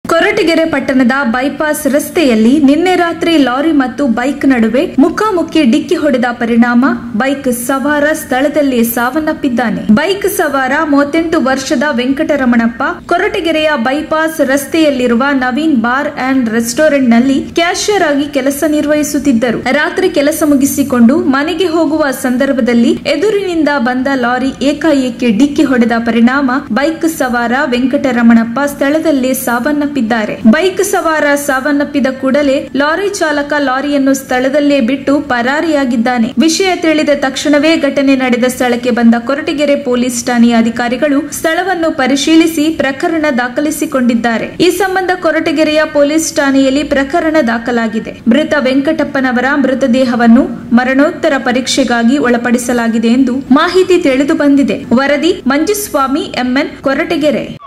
ಕೊರಟಗೆರೆ ಪಟ್ಟಣದ ಬೈಪಾಸ್ ರಸ್ತೆಯಲ್ಲಿ ನಿನ್ನೆ ರಾತ್ರಿ ಲಾರಿ ಮತ್ತು ಬೈಕ್ ನಡುವೆ ಮುಖಾಮುಖಿ ಡಿಕ್ಕಿ ಹೊಡೆದ ಪರಿಣಾಮ ಬೈಕ್ ಸವಾರ ಸ್ಥಳದಲ್ಲಿ ಸಾವನ್ನಪ್ಪಿದ್ದಾನೆ ಬೈಕ್ ಸವಾರ ಮೂವತ್ತೆಂಟು ವರ್ಷದ ವೆಂಕಟರಮಣಪ್ಪ ಕೊರಟಗೆರೆಯ ಬೈಪಾಸ್ ರಸ್ತೆಯಲ್ಲಿರುವ ನವೀನ್ ಬಾರ್ ಅಂಡ್ ರೆಸ್ಟೋರೆಂಟ್ ನಲ್ಲಿ ಕ್ಯಾಶಿಯರ್ ಆಗಿ ಕೆಲಸ ನಿರ್ವಹಿಸುತ್ತಿದ್ದರು ರಾತ್ರಿ ಕೆಲಸ ಮುಗಿಸಿಕೊಂಡು ಮನೆಗೆ ಹೋಗುವ ಸಂದರ್ಭದಲ್ಲಿ ಎದುರಿನಿಂದ ಬಂದ ಲಾರಿ ಏಕಾಏಕಿ ಡಿಕ್ಕಿ ಹೊಡೆದ ಪರಿಣಾಮ ಬೈಕ್ ಸವಾರ ವೆಂಕಟರಮಣಪ್ಪ ಸ್ಥಳದಲ್ಲೇ ಸಾವನ್ನಪ್ಪಿದ್ದಾರೆ ಬೈಕ್ ಸವಾರ ಸಾವನ್ನಪ್ಪಿದ ಕೂಡಲೇ ಲಾರಿ ಚಾಲಕ ಲಾರಿಯನ್ನು ಸ್ಥಳದಲ್ಲೇ ಬಿಟ್ಟು ಪರಾರಿಯಾಗಿದ್ದಾನೆ ವಿಷಯ ತಿಳಿದ ತಕ್ಷಣವೇ ಘಟನೆ ನಡೆದ ಸ್ಥಳಕ್ಕೆ ಬಂದ ಕೊರಟಗೆರೆ ಪೊಲೀಸ್ ಠಾಣೆಯ ಅಧಿಕಾರಿಗಳು ಸ್ಥಳವನ್ನು ಪರಿಶೀಲಿಸಿ ಪ್ರಕರಣ ದಾಖಲಿಸಿಕೊಂಡಿದ್ದಾರೆ ಈ ಸಂಬಂಧ ಕೊರಟಗೆರೆಯ ಪೊಲೀಸ್ ಠಾಣೆಯಲ್ಲಿ ಪ್ರಕರಣ ದಾಖಲಾಗಿದೆ ಮೃತ ವೆಂಕಟಪ್ಪನವರ ಮೃತದೇಹವನ್ನು ಮರಣೋತ್ತರ ಪರೀಕ್ಷೆಗಾಗಿ ಒಳಪಡಿಸಲಾಗಿದೆ ಎಂದು ಮಾಹಿತಿ ತಿಳಿದು ಬಂದಿದೆ ವರದಿ ಮಂಜುಸ್ವಾಮಿ ಎಂಎನ್ ಕೊರಟಗೆರೆ